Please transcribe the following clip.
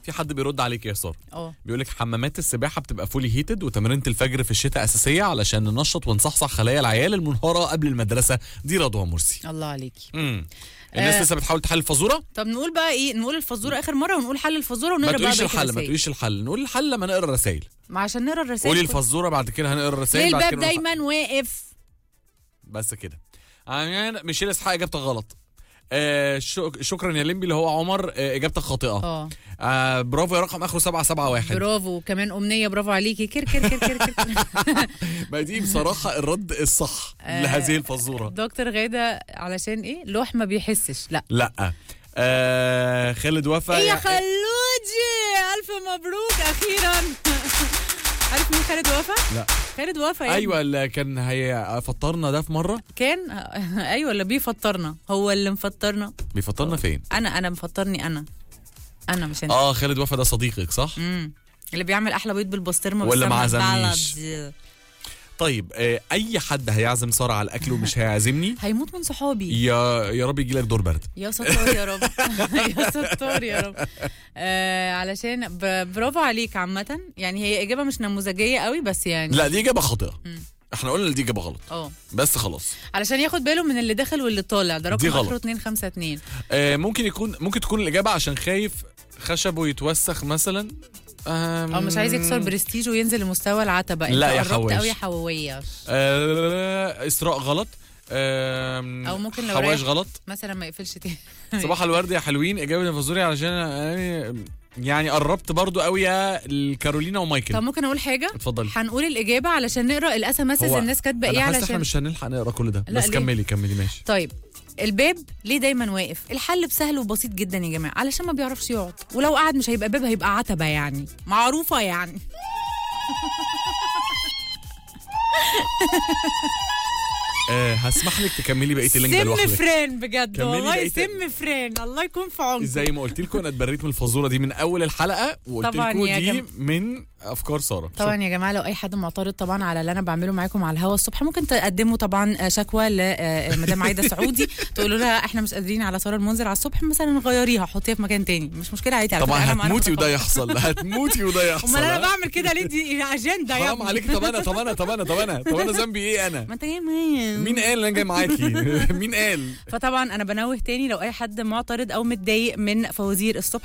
في حد بيرد عليك يا ساره اه بيقول لك حمامات السباحه بتبقى فولي هيتد وتمرينه الفجر في الشتاء اساسيه علشان ننشط ونصحصح خلايا العيال المنهاره قبل المدرسه دي رضوى مرسي الله عليكي امم الناس آه. لسه بتحاول تحل الفزوره طب نقول بقى ايه نقول الفزوره اخر مره ونقول حل الفزوره ما ونقرا بقى تقوليش بقية الحل ما الرسايل. تقوليش الحل نقول الحل لما نقرا الرسائل ما عشان نقرا الرسائل قولي كل- الفزوره بعد كده هنقرا ليه الرسائل بعد الباب كده نروح- دايما واقف بس كده يعني ميشيل اسحاق اجابتك غلط آه شك- شكرا يا لمبي اللي هو عمر آه اجابتك خاطئه اه آه برافو يا رقم اخره 771 برافو كمان امنيه برافو عليكي كر كر كر كر, كر. ما دي بصراحه الرد الصح آه. لهذه الفزوره دكتور غاده علشان ايه لوح ما بيحسش لا لا آه خالد وفا ايه يا يع- خلوجي الف مبروك اخيرا عارف مين خالد وفا لا خالد وفا يعني ايوه اللي كان هيفطرنا ده في مره كان ايوه اللي بيفطرنا هو اللي مفطرنا بيفطرنا فين انا انا مفطرني انا انا مش انت اه خالد وفا ده صديقك صح امم اللي بيعمل احلى بيض بالبسطرمه ولا ما بالسمنة عزمنيش. البلد. طيب آه اي حد هيعزم ساره على الاكل ومش هيعزمني هيموت من صحابي يا يا رب يجي لك دور برد يا ستار يا رب يا ستار يا رب آه علشان ب- برافو عليك عامة يعني هي إجابة مش نموذجية قوي بس يعني لا دي اجابه خاطئه احنا قلنا دي اجابه غلط اه بس خلاص علشان ياخد باله من اللي داخل واللي طالع ده دي رقم غلط. اخره 252 آه ممكن يكون ممكن تكون الاجابه عشان خايف خشبه يتوسخ مثلا او مش عايز يكسر برستيج وينزل لمستوى العتبة لا يا انت قربت حواش. قوي يا حووية آه اسراء غلط آه أو ممكن لو حواش رايح- غلط مثلا ما يقفلش تاني صباح الورد يا حلوين اجابه الفازوري علشان يعني يعني قربت برضو قوي يا الكارولينا طب ومايكل ممكن اقول حاجة اتفضلي هنقول الإجابة علشان نقرا الاس ام هو الناس كاتبة انا ايه حاسس احنا علشان مش هنلحق نقرا كل ده لا، بس ليه؟ كملي كملي ماشي طيب الباب ليه دايما واقف الحل بسهل وبسيط جدا يا جماعه علشان ما بيعرفش يقعد ولو قعد مش هيبقى باب هيبقى عتبه يعني معروفه يعني آه هسمح لك تكملي بقيه اللينك ده سم لوحدك فران بجد كملي والله بقية- سم فران الله يكون في عونكم زي ما قلت لكم انا اتبريت من الفازوره دي من اول الحلقه وقلت طبعاً لكم يا دي جم- من افكار ساره طبعا يا جماعه لو اي حد معترض طبعا على اللي انا بعمله معاكم على الهوا الصبح ممكن تقدموا طبعا شكوى لمدام عايده سعودي تقولوا لها احنا مش قادرين على ساره المنذر على الصبح مثلا غيريها حطيها في مكان تاني مش مشكله عادي على طبعا فكرة، أنا- أنا هتموتي وده متقبلة. يحصل هتموتي وده يحصل امال انا ها؟ بعمل كده ليه دي اجنده يا حرام ابني. عليك طب انا طب انا طب انا طب انا طب انا ذنبي ايه انا ما انت جاي معايا. مين قال انا جاي معاكي مين قال فطبعا انا بنوه تاني لو اي حد معترض او متضايق من فوازير الصبح